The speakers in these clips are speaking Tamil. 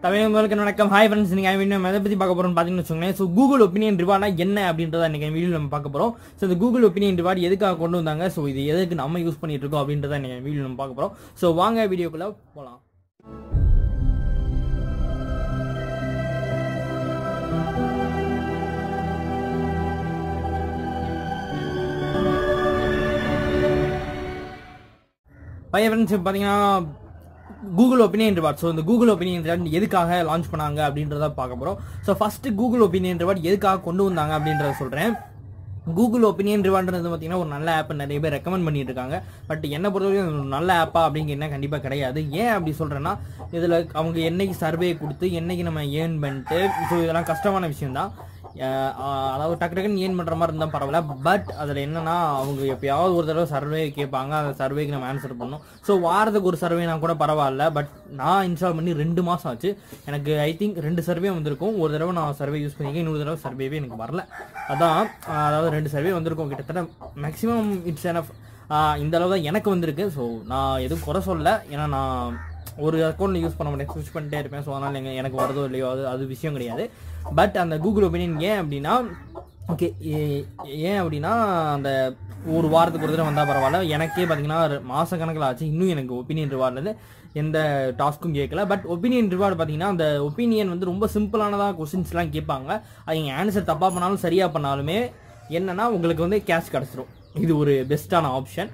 தமிழர்களுக்கு வணக்கம் ஹாய் ஃப்ரெண்ட்ஸ் நீங்கள் வீடியோ எதை பற்றி பார்க்க போகிறோம்னு பார்த்தீங்கன்னு வச்சுக்கோங்களேன் ஸோ கூகுள் ஒப்பீனியன் ரிவார்ட்னா என்ன அப்படின்றத இன்றைக்கி வீடியோ நம்ம பார்க்க போகிறோம் ஸோ இந்த கூகுள் ஒப்பீனியன் ரிவார்ட் எதுக்காக கொண்டு வந்தாங்க ஸோ இது எதுக்கு நம்ம யூஸ் பண்ணிட்டு இருக்கோம் அப்படின்றத இன்றைக்கி வீடியோ நம்ம பார்க்க போகிறோம் ஸோ வாங்க வீடியோக்குள்ளே போகலாம் பையன் ஃப்ரெண்ட்ஸ் பார்த்தீங்கன்னா கூகுள் ஒப்பீனியன் ரிவார்ட் ஸோ இந்த கூகுள் ஒப்பீனியன் ரிவார்ட் எதுக்காக லான்ச் பண்ணாங்க அப்படின்றத பார்க்க போகிறோம் so first Google opinion reward எதுக்காக கொண்டு வந்தாங்க அப்படின்றத சொல்கிறேன் கூகுள் ஒப்பீனியன் ரிவார்ட்ன்றது பார்த்தீங்கன்னா ஒரு நல்ல ஆப் நிறைய பேர் ரெக்கமெண்ட் பண்ணிட்டு இருக்காங்க பட் என்ன பொறுத்தவரைக்கும் இது ஒரு நல்ல ஆப்பா அப்படிங்கிறது கண்டிப்பாக கிடையாது ஏன் அப்படி சொல்கிறேன்னா இதில் அவங்க என்னைக்கு சர்வே கொடுத்து என்னைக்கு நம்ம ஏர்ன் பண்ணிட்டு ஸோ இதெல்லாம் கஷ்டமான விஷயம் தான் அதாவது டக்கு டக்குன்னு ஏன் பண்ணுற மாதிரி இருந்தால் பரவாயில்ல பட் அதில் என்னன்னா அவங்க எப்பயாவது ஒரு தடவை சர்வே கேட்பாங்க அந்த சர்வேக்கு நம்ம ஆன்சர் பண்ணணும் ஸோ வாரத்துக்கு ஒரு சர்வேனா கூட பரவாயில்ல பட் நான் இன்ஸ்டால் பண்ணி ரெண்டு மாதம் ஆச்சு எனக்கு ஐ திங்க் ரெண்டு சர்வே வந்திருக்கும் ஒரு தடவை நான் சர்வே யூஸ் பண்ணியிருக்கேன் இன்னொரு தடவை சர்வேவே எனக்கு வரல அதான் அதாவது ரெண்டு சர்வே வந்திருக்கும் கிட்டத்தட்ட மேக்ஸிமம் இட்ஸ் எனஃப் இந்த அளவு தான் எனக்கு வந்திருக்கு ஸோ நான் எதுவும் குறை சொல்லல ஏன்னா நான் ஒரு அக்கௌண்ட்ல யூஸ் பண்ண மாட்டேன் ஸ்விட்ச் பண்ணிட்டே இருப்பேன் ஸோ அதனால் எங்க எனக்கு வரதோ இல்லையோ அது அது விஷயம் கிடையாது பட் அந்த கூகுள் ஒப்பீனியன் ஏன் அப்படின்னா ஓகே ஏன் அப்படின்னா அந்த ஒரு வாரத்துக்கு ஒரு தடவை வந்தால் பரவாயில்ல எனக்கே பார்த்தீங்கன்னா மாத கணக்கில் ஆச்சு இன்னும் எனக்கு ஒப்பீனியன் ரிவார்ட்லேருந்து எந்த டாஸ்க்கும் கேட்கல பட் ஒப்பீனியன் ரிவார்டு பார்த்தீங்கன்னா அந்த ஒப்பீனியன் வந்து ரொம்ப சிம்பிளானதாக கொஸ்டின்ஸ்லாம் கேட்பாங்க அவங்க ஆன்சர் தப்பாக பண்ணாலும் சரியாக பண்ணாலுமே என்னன்னா உங்களுக்கு வந்து கேஷ் கிடச்சிரும் இது ஒரு பெஸ்ட்டான ஆப்ஷன்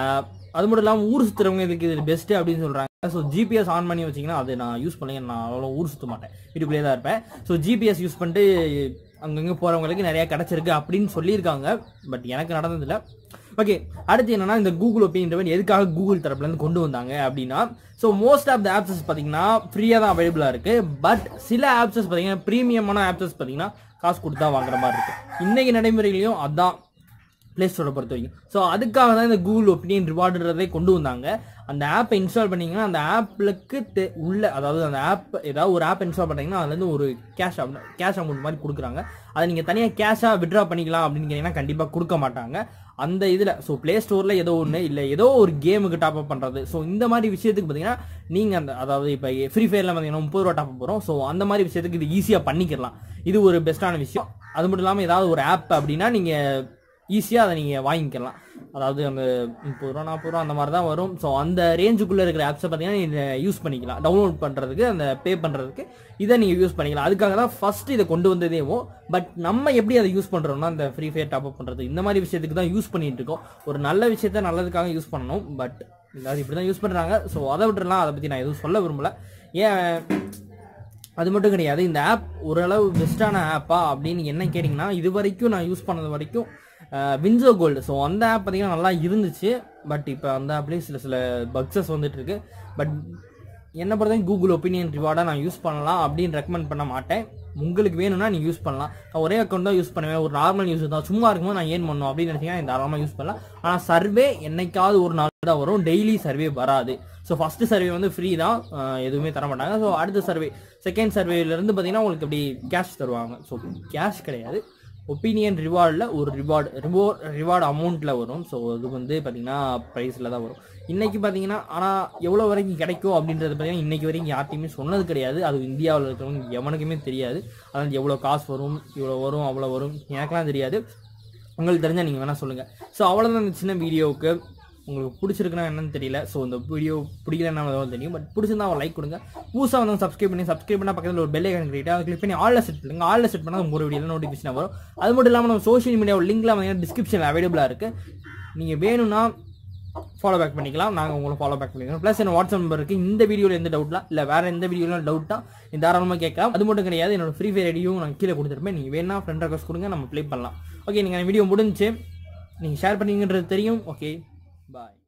அது மட்டும் இல்லாமல் ஊர் சுற்றுறவங்க இதுக்கு இது பெஸ்ட்டு அப்படின்னு சொல்கிறாங்க ஸோ ஜிபிஎஸ் ஆன் பண்ணி வச்சிங்கன்னா அது நான் யூஸ் பண்ணி நான் அவ்வளோ ஊர் சுற்ற மாட்டேன் வீட்டுக்குள்ளே தான் இருப்பேன் ஸோ ஜிபிஎஸ் யூஸ் பண்ணிட்டு அங்கங்கே போகிறவங்களுக்கு நிறையா கிடச்சிருக்கு அப்படின்னு சொல்லியிருக்காங்க பட் எனக்கு நடந்ததில்ல ஓகே அடுத்து என்னன்னா இந்த கூகுள் ஒப்பீனியன் எதுக்காக கூகுள் தரப்புலேருந்து கொண்டு வந்தாங்க அப்படின்னா so most of the apps பார்த்தீங்கன்னா ஃப்ரீயாக தான் அவைலபிளாக இருக்குது பட் சில ஆப்ஸஸ் பார்த்தீங்கன்னா ப்ரீமியமான ஆப்ஸஸ் பார்த்தீங்கன்னா காசு கொடுத்து தான் வாங்குற மாதிரி இருக்குது இன்றைக்கி நடைமுறையிலையும் அதான் ப்ளே ஸ்டோரை பொறுத்த வரைக்கும் ஸோ அதுக்காக தான் இந்த கூகுள் ஒப்பீனியன் ரிவார்டுன்றதை கொண்டு வந்தாங்க அந்த ஆப்பை இன்ஸ்டால் பண்ணிங்கன்னா அந்த ஆப்புக்கு தெ உள்ள அதாவது அந்த ஆப் ஏதாவது ஒரு ஆப் இன்ஸ்டால் பண்ணிங்கன்னா அதுலேருந்து ஒரு கேஷ் கேஷ் அமௌண்ட் மாதிரி கொடுக்குறாங்க அதை நீங்கள் தனியாக கேஷாக விட்ரா பண்ணிக்கலாம் அப்படின்னு கேட்டிங்கன்னா கண்டிப்பாக கொடுக்க மாட்டாங்க அந்த இதில் ஸோ ப்ளே ஸ்டோரில் ஏதோ ஒன்று இல்லை ஏதோ ஒரு கேமுக்கு டாப் அப் பண்ணுறது ஸோ இந்த மாதிரி விஷயத்துக்கு பார்த்தீங்கன்னா நீங்கள் அந்த அதாவது இப்போ ஃப்ரீ ஃபயரில் பார்த்தீங்கன்னா முப்பது ரூபா டாப் போகிறோம் ஸோ அந்த மாதிரி விஷயத்துக்கு இது ஈஸியாக பண்ணிக்கலாம் இது ஒரு பெஸ்ட்டான விஷயம் அது மட்டும் இல்லாமல் ஏதாவது ஒரு ஆப் அப்படின்னா நீங்கள் ஈஸியாக அதை நீங்கள் வாங்கிக்கலாம் அதாவது அந்த முப்பது ரூபா நாற்பது ரூபா அந்த மாதிரி தான் வரும் ஸோ அந்த ரேஞ்சுக்குள்ளே இருக்கிற ஆப்ஸை பார்த்தீங்கன்னா நீங்கள் யூஸ் பண்ணிக்கலாம் டவுன்லோட் பண்ணுறதுக்கு அந்த பே பண்ணுறதுக்கு இதை நீங்கள் யூஸ் பண்ணிக்கலாம் அதுக்காக தான் ஃபஸ்ட்டு இதை கொண்டு வந்ததேவோ பட் நம்ம எப்படி அதை யூஸ் பண்ணுறோம்னா அந்த ஃப்ரீ ஃபயர் டாப் அப் பண்ணுறது இந்த மாதிரி விஷயத்துக்கு தான் யூஸ் பண்ணிட்டு இருக்கோம் ஒரு நல்ல விஷயத்த நல்லதுக்காக யூஸ் பண்ணணும் பட் எல்லாரும் இப்படி தான் யூஸ் பண்ணுறாங்க ஸோ அதை விட்டுலாம் அதை பற்றி நான் எதுவும் சொல்ல விரும்பல ஏன் அது மட்டும் கிடையாது இந்த ஆப் ஓரளவு பெஸ்ட்டான ஆப்பா அப்படின்னு என்ன கேட்டிங்கன்னா இது வரைக்கும் நான் யூஸ் பண்ணது வரைக்கும் வின்சோ கோல்டு ஸோ அந்த ஆப் பார்த்தீங்கன்னா நல்லா இருந்துச்சு பட் இப்போ அந்த ஆப்லேயும் சில சில பக்ஸஸ் வந்துட்டு இருக்கு பட் என்ன பொறுத்தவரைக்கும் கூகுள் ஒப்பீனியன் ரிவார்டாக நான் யூஸ் பண்ணலாம் அப்படின்னு ரெக்கமெண்ட் பண்ண மாட்டேன் உங்களுக்கு வேணும்னா நீங்கள் யூஸ் பண்ணலாம் நான் ஒரே அக்கௌண்ட் தான் யூஸ் பண்ணுவேன் ஒரு நார்மல் யூஸ் தான் சும்மா இருக்கும்போது நான் ஏன் பண்ணும் அப்படின்னு நினச்சிங்கன்னா தாராளமாக யூஸ் பண்ணலாம் ஆனால் சர்வே என்னைக்காவது ஒரு நாள் தான் வரும் டெய்லி சர்வே வராது ஸோ ஃபஸ்ட்டு சர்வே வந்து ஃப்ரீ தான் எதுவுமே தர மாட்டாங்க ஸோ அடுத்த சர்வே செகண்ட் சர்வேலேருந்து பார்த்தீங்கன்னா உங்களுக்கு அப்படி கேஷ் தருவாங்க ஸோ கேஷ் கிடையாது ஒப்பீனியன் ரிவார்டில் ஒரு ரிவார்டு ரிவோ ரிவார்டு அமௌண்ட்டில் வரும் ஸோ அது வந்து பார்த்திங்கன்னா ப்ரைஸில் தான் வரும் இன்றைக்கி பார்த்தீங்கன்னா ஆனால் எவ்வளோ வரைக்கும் கிடைக்கும் அப்படின்றது பார்த்தீங்கன்னா இன்றைக்கி வரைக்கும் யார்ட்டையுமே சொன்னது கிடையாது அது இந்தியாவில் இருக்கிறவங்க எவனுக்குமே தெரியாது அதாவது எவ்வளோ காசு வரும் இவ்வளோ வரும் அவ்வளோ வரும் எனக்கெலாம் தெரியாது உங்களுக்கு தெரிஞ்சால் நீங்கள் வேணால் சொல்லுங்கள் ஸோ அவ்வளோதான் இந்த சின்ன வீடியோவுக்கு உங்களுக்கு பிடிச்சிருக்குன்னா என்னன்னு தெரியல ஸோ இந்த வீடியோ பிடிக்கலன்னா தெரியும் பட் பிடிச்சிருந்தா ஒரு லைக் கொடுங்க புதுசாக வந்து சப்ஸ்கிரைப் பண்ணி சப்ஸ்கிரைப் பண்ணால் பக்கத்தில் ஒரு பெல்லை கனெக்ட் அதை கிளிக் பண்ணி ஆலில் செட் பண்ணுங்க ஆலில் செட் பண்ணால் ஒரு வீடியோ நோட்டிஃபிகேஷன் வரும் அது மட்டும் இல்லாமல் நம்ம சோஷியல் மீடியா லிங்க்லாம் பார்த்தீங்கன்னா டிஸ்கிரிப்ஷனில் அவைலபிளாக இருக்குது நீங்கள் வேணும்னா ஃபாலோ பேக் பண்ணிக்கலாம் நாங்கள் உங்களை ஃபாலோ பேக் பண்ணிக்கலாம் ப்ளஸ் என்ன வாட்ஸ்அப் நம்பர் இருக்குது இந்த வீடியோவில் எந்த டவுட்லாம் இல்லை வேறு எந்த வீடியோலாம் டவுட்டா நீ தாராளமாக கேட்கலாம் அது மட்டும் கிடையாது என்னோட ஃப்ரீ ஃபயர் ஐடியும் நான் கீழே கொடுத்துருப்பேன் நீங்கள் வேணா ஃப்ரெண்ட் ரெக்வஸ்ட் கொடுங்க நம்ம ப்ளே பண்ணலாம் ஓகே நீங்கள் வீடியோ முடிஞ்சு நீங்கள் ஷேர் பண்ணீங்கன்றது தெரியும் ஓகே பாய்